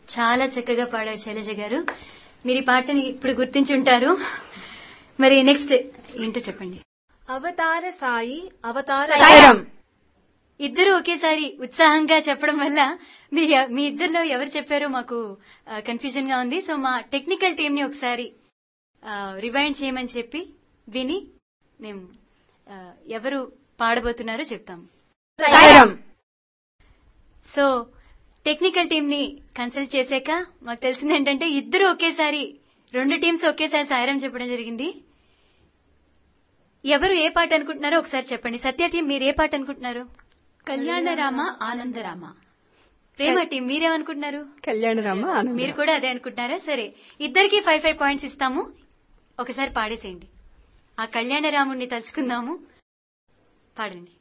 చాలా చక్కగా పాడారు శైలజ గారు మీరు ఈ పాటని ఇప్పుడు గుర్తించుంటారు మరి నెక్స్ట్ ఏంటో చెప్పండి అవతార సాయి అవతార సాయిరాం. ఇద్దరు ఒకేసారి ఉత్సాహంగా చెప్పడం వల్ల మీ మీ ఇద్దరిలో ఎవరు చెప్పారో మాకు కన్ఫ్యూజన్ గా ఉంది సో మా టెక్నికల్ టీం ని ఒకసారి రివైండ్ చేయమని చెప్పి విని మేము ఆ, ఎవరు పాడబోతున్నారో చెప్తాం సాయిరాం. సో టెక్నికల్ టీం ని కన్సల్ట్ చేశాక మాకు తెలిసింది ఏంటంటే ఇద్దరు ఒకేసారి రెండు టీమ్స్ ఒకేసారి సాయిరం చెప్పడం జరిగింది ఎవరు ఏ పాట అనుకుంటున్నారో ఒకసారి చెప్పండి సత్య టీం మీరు ఏ పాట అనుకుంటున్నారు కళ్యాణరామ ఆనందరామ ప్రేమ టీం మీరేమనుకుంటున్నారు కళ్యాణరామ ఆనందరామ. మీరు కూడా అదే అనుకుంటున్నారా సరే ఇద్దరికి ఫైవ్ ఫైవ్ పాయింట్స్ ఇస్తాము ఒకసారి పాడేసేయండి ఆ కళ్యాణ రాముణ్ణి తలుచుకుందాము పాడండి